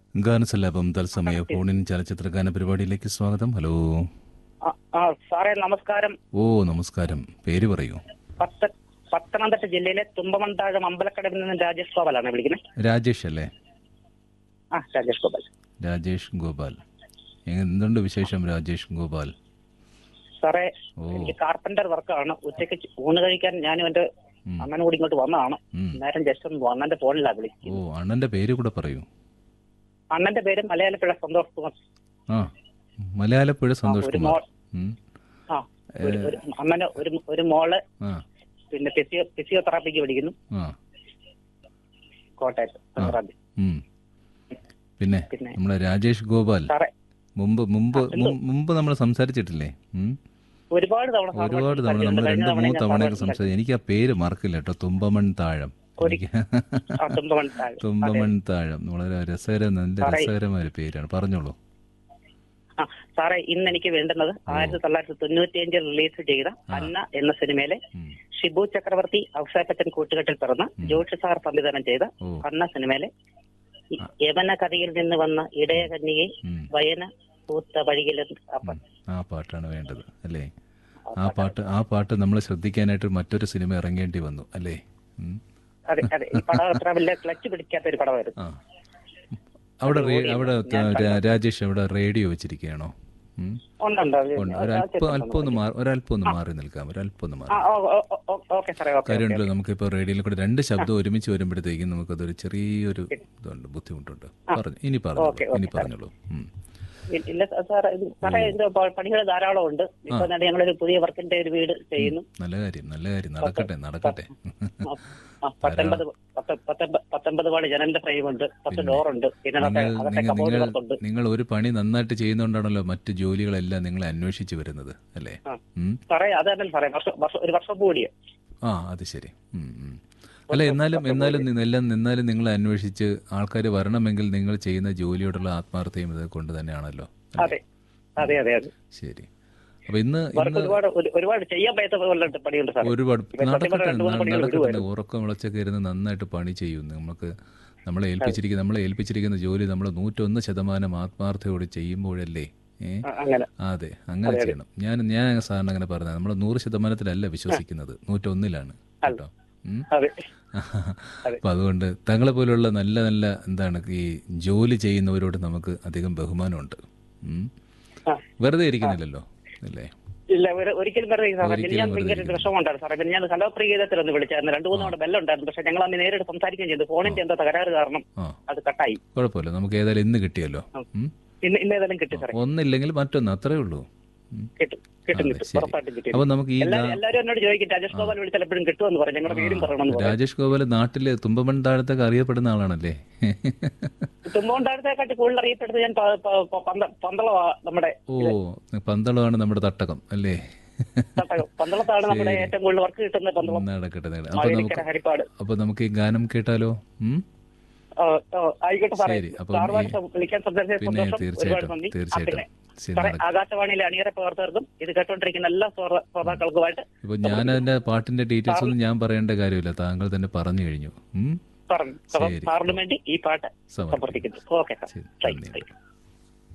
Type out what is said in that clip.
ഗാനസല്ലാപം തത്സമയ ഫോണിൻ ചലച്ചിത്ര ഗാന പരിപാടിയിലേക്ക് സ്വാഗതം ഹലോ ആ, ആ സാറേ നമസ്കാരം ഓ നമസ്കാരം പേര് പറയൂ പത്ത പത്തനംതിട്ട ജില്ലയിലെ തുമ്പമൺതാഴം അമ്പലക്കടവിൽ നിന്ന് രാജേഷ് ഗോപാലാണ് വിളിക്കുന്നത് രാജേഷ് അല്ലേ ആ രാജേഷ് ഗോപാൽ രാജേഷ് ഗോപാൽ എന്തുണ്ട് വിശേഷം രാജേഷ് ഗോപാൽ സാറേ ഓ എനിക്ക് കാർപ്പന്റർ വർക്കാണ് ഉച്ചയ്ക്ക് ചി- ഊണ് കഴിക്കാൻ ഞാനും എന്റെ ഉം. അമ്മനും കൂടി ഇങ്ങോട്ട് വന്നതാണ് ഉം. നേരം ജസ്റ്റ് ഒന്ന് അണ്ണന്റെ ഫോണിലാ ഓ വിളിക്കുന്നത് അണ്ണന്റെ പേര് കൂടെ പറയൂ അണ്ണന്റെ പേര് മലയാളപ്പിഴ സന്തോഷ് കുമാർ ആ മലയാളപ്പുഴ സന്തോഷ് ഒരു കുമാർ മോൾ ഉം. ആ ഒരു- ഒരു അണ്ണന് ഒരു ഒരു മോള് ആ പിന്നെ ഫിസിയോ ഫിസിയോതെറാപ്പിക്ക് പഠിക്കുന്നു ആ കോട്ടയത്ത് തെറാപ്പി. ഉം. പിന്നെ പിന്നെ നമ്മളെ രാജേഷ് ഗോപാൽ സാറേ മുമ്പ് മുമ്പ് ആ, എന്തോ? മും- മുമ്പ് നമ്മൾ സംസാരിച്ചിട്ടില്ലേ ഉം? ഒരുപാട് തവണ സാറിനോട് ഒരുപാട് തവണ സംസാരിച്ചിട്ടുണ്ട്. നമ്മൾ കഴിഞ്ഞ രണ്ട് തവണ മൂന്ന് ഞാൻ തവണയൊക്കെ സാറിനോട് സംസാരിച്ചു എനിക്ക് ആ പേര് മറക്കില്ല കേട്ടോ തുമ്പമൺ താഴം ഒരു- എനിക്ക് ആ, തുമ്പമൺതാഴം. അതെ. തുമ്പമൺ താഴം വളരെ രസകരം നല്ല സാറേ. രസകരമായ ഒരു പേരാണ് പറഞ്ഞോളൂ ആ സാറേ ഇന്ന് എനിക്ക് വേണ്ടുന്നത് ആയിരത്തി തൊള്ളായിരത്തി തൊണ്ണൂറ്റിയഞ്ചിൽ റിലീസ് ചെയ്ത അന്ന എന്ന സിനിമയിലെ ഉം. ഷിബു ചക്രവർത്തി ഔഷാപ്പച്ചൻ കൂട്ടുകെട്ടിൽ പിറന്ന ജോഷി സാർ സംവിധാനം ചെയ്ത ഓ അന്ന സിനിമയിലെ ഈ യവന കഥയിൽ നിന്ന് വന്ന ഇടയ കന്യകെ ഉം. വയന പൂത്ത വഴിയിൽ ഉം. ആ പാട്ടാണ് വേണ്ടത് അല്ലേ ആ പാട്ട് ആ പാട്ട് നമ്മൾ ശ്രദ്ധിക്കാനായിട്ട് മറ്റൊരു സിനിമ ഇറങ്ങേണ്ടി വന്നു അല്ലേ ഉം. അതെ അതെ ഈ പടം അത്ര വലിയ ക്ലച്ച് പിടിക്കാത്ത ഒരു പടമായിരുന്നു ആ അവിടെ റേ- അവിടെ രാ- രാജേഷ് അവിടെ റേഡിയോ വെച്ചിരിക്കുകയാണോ ഉം. ഉണ്ടുണ്ട് അത് ഉണ്ട് ആ, ഒരല്പം ചെറുപ്പം അല്പം ഒന്ന് മാറി ഒരല്പം ഒന്ന് മാറി നിൽക്കാം ഒരല്പം ഒന്ന് മാറി ആ ഓ, ഓ, ഓ, ഓ, ഓക്കെ സാറേ ഓക്കെ കാര്യമുണ്ടല്ലോ നമുക്കിപ്പോൾ റേഡിയോയിൽ കൂടെ രണ്ട് ശബ്ദം ഒരുമിച്ച് വരുമ്പോഴത്തേക്കും നമുക്കതൊരു ചെറിയൊരു ഇതുണ്ട് ബുദ്ധിമുട്ടുണ്ട് പറഞ്ഞു ഇനി പറഞ്ഞോളൂ ഓക്കെ, ഇനി പറഞ്ഞോളൂ ഉം. ഇല്ല സാറേ ഇത് സാറേ ഇതിന്റെ പണികൾ ധാരാളം ഉണ്ട് ഇപ്പൊ തന്നെ ഞങ്ങളൊരു പുതിയ വർക്കിന്റെ ഒരു വീട് ചെയ്യുന്നു നല്ല കാര്യം നല്ല കാര്യം നടക്കട്ടെ നടക്കട്ടെ ആ, ആ, പത്തൊമ്പത് പത്ത്- പത്തൊമ്പ- പത്തൊമ്പത് പാട് ജനലിന്റെ ഫ്രെയിം ഉണ്ട് പത്ത് ഡോറുണ്ട് പിന്നെ അകത്തെ നിങ്ങൾ അകത്തെ നിങ്ങൾ കബോർഡ് നിങ്ങൾ വർക്കുണ്ട് നിങ്ങൾ ഒരു പണി നന്നായിട്ട് ചെയ്യുന്നതുകൊണ്ടാണല്ലോ മറ്റു ജോലികളെല്ലാം നിങ്ങളെ അന്വേഷിച്ച് വരുന്നത് അല്ലേ ആ. ഉം. സാറേ അത് തന്നെ സാറേ വർഷം വർഷം ഒരു വർഷം കൂടിയോ ആ അത് ശരി ഉം, ഉം. അല്ല എന്നാലും എന്നാലും നി- എല്ലാം നിന്നാലും നിങ്ങളെ അന്വേഷിച്ച് ആൾക്കാർ വരണമെങ്കിൽ നിങ്ങൾ ചെയ്യുന്ന ജോലിയോടുള്ള ആത്മാർത്ഥയും ഇത് കൊണ്ട് തന്നെയാണല്ലോ അതെ അതെ അതെ അതെ ശരി അപ്പൊ ഇന്ന് വർക്ക് ഇന്ന് ഒരുപാട് ഒരു- ഒരുപാട് ചെയ്യാൻ പറ്റാത്ത പോലെ പണിയുണ്ട് സാറേ ഒരുപാട് ഇപ്പൊ സത്യം നടക്കട്ടെ പറഞ്ഞാൽ രണ്ട് മൂന്ന് ന- പണികൾ നടക്കട്ടെ വിടുവായിരുന്നു. ഉറക്കം വിളച്ചൊക്കെ ഇരുന്ന് നന്നായിട്ട് പണി ചെയ്യും നമുക്ക് നമ്മളെ ഏൽപ്പിച്ചിരിക്കുന്ന നമ്മളെ ഏൽപ്പിച്ചിരിക്കുന്ന ജോലി നമ്മൾ നൂറ്റൊന്ന് ശതമാനം ആത്മാർത്ഥയോട് ചെയ്യുമ്പോഴല്ലേ ഏ ആ, അങ്ങനെ അതെ അങ്ങനെ ചെയ്യണം ഞാൻ ഞാൻ സാറിന് അങ്ങനെ പറഞ്ഞത് നമ്മൾ നൂറ് ശതമാനത്തിലല്ല വിശ്വസിക്കുന്നത് നൂറ്റൊന്നിലാണ് കേട്ടോ ഉം. അതെ അപ്പൊ അതുകൊണ്ട് തങ്ങളെ പോലുള്ള നല്ല നല്ല എന്താണ് ഈ ജോലി ചെയ്യുന്നവരോട് നമുക്ക് അധികം ബഹുമാനമുണ്ട് ഉം. ആ. വെറുതെ ഇരിക്കുന്നില്ലല്ലോ അല്ലേ ഇല്ല ഒരു- ഒരിക്കലും വെറുതെ സാറേ ഒരിക്കലും പിന്നെ ഞാൻ വെറുതെ ഭയങ്കര വിഷമമുണ്ടായിരുന്നു സാറേ പിന്നെ ഞാൻ കലോപ്രിയതത്തിൽ ഒന്ന് വിളിച്ചായിരുന്നു രണ്ടു മൂന്ന് തവണ ബെല്ലുണ്ടായിരുന്നു പക്ഷെ ഞങ്ങൾ അന്ന് നേരിട്ട് സംസാരിക്കുകയും ചെയ്തു ഫോണിന്റെ എന്തോ തകരാറ് കാരണം ആ അത് കട്ടായി കുഴപ്പമില്ല നമുക്ക് ഏതായാലും ഇന്ന് കിട്ടിയല്ലോ ഉം. ഇന്ന് ഇന്ന് ഏതായാലും കിട്ടി സാറേ ഒന്നില്ലെങ്കിൽ മറ്റൊന്ന് അത്രേ ഉള്ളൂ ഉം. കിട്ടും കിട്ടും അതെ, കിട്ടും ശരി. ഉറപ്പായിട്ടും കിട്ടും അപ്പൊ നമുക്ക് ഈ എല്ലാവരും ഗാ- എല്ലാവരും എന്നോട് ചോദിക്കും രാജേഷ് ഗോപാൽ വിളിച്ചാൽ എപ്പോഴും കിട്ടുമെന്ന് പറയും ഞങ്ങളുടെ പേരും പറയണമെന്ന് പറയും രാജേഷ് ഗോപാൽ നാട്ടില് തുമ്പമൺ താഴത്തൊക്കെ അറിയപ്പെടുന്ന ആളാണല്ലേ തുമ്പോണ്ടാഴത്തെക്കാട്ടി കൂടുതൽ അറിയപ്പെടുന്നത് ഞാൻ പ- പ- പ- പന്ത- പന്തളമാ നമ്മുടെ ഓ പന്തളമാണ് നമ്മുടെ തട്ടകം അല്ലേ തട്ടകം പന്തളത്താണ് നമ്മുടെ ഏറ്റവും കൂടുതൽ വർക്ക് കിട്ടുന്നത് പന്തളം നടക്കട്ടെ നടക്കട്ടെ. അപ്പൊ മാവേലിക്കര നമുക്ക് ഹരിപ്പാട് അപ്പൊ നമുക്ക് ഈ ഗാനം കേട്ടാലോ ഉം? ഓ, ഓ, ആയിക്കോട്ടെ സാറേ ശരി, അപ്പം സാറുമായിട്ട് ഈ- സം- വിളിക്കാൻ സംസാരിച്ച പിന്നെ സന്തോഷം ഒരുപാട് തീർച്ചയായിട്ടും നന്ദി ആ, തീർച്ചയായിട്ടും പിന്നെ ശരി, സാറേ നടക്കട്ടെ. ആകാശവാണിയിലെ അണിയറ പ്രവർത്തകർക്കും ഇത് കേട്ടോണ്ടിരിക്കുന്ന എല്ലാ ശ്രോത- ശ്രോതാക്കൾക്കുമായിട്ട് ഇപ്പൊ ഞാൻ അതിന്റെ പാട്ടിന്റെ ഡീറ്റെയിൽസ് ഒന്നും ഞാൻ പറയേണ്ട കാര്യമില്ല താങ്കൾ തന്നെ പറഞ്ഞു കഴിഞ്ഞു ഉം? പറഞ്ഞു അപ്പൊ ശരി. സാറിന് വേണ്ടി ഈ പാട്ട് സമർപ്പിക്കുന്നു. സമർപ്പിക്കുന്നു ഓക്കെ സാർ ശരി താങ്ക് യു നന്ദി താങ്ക് യു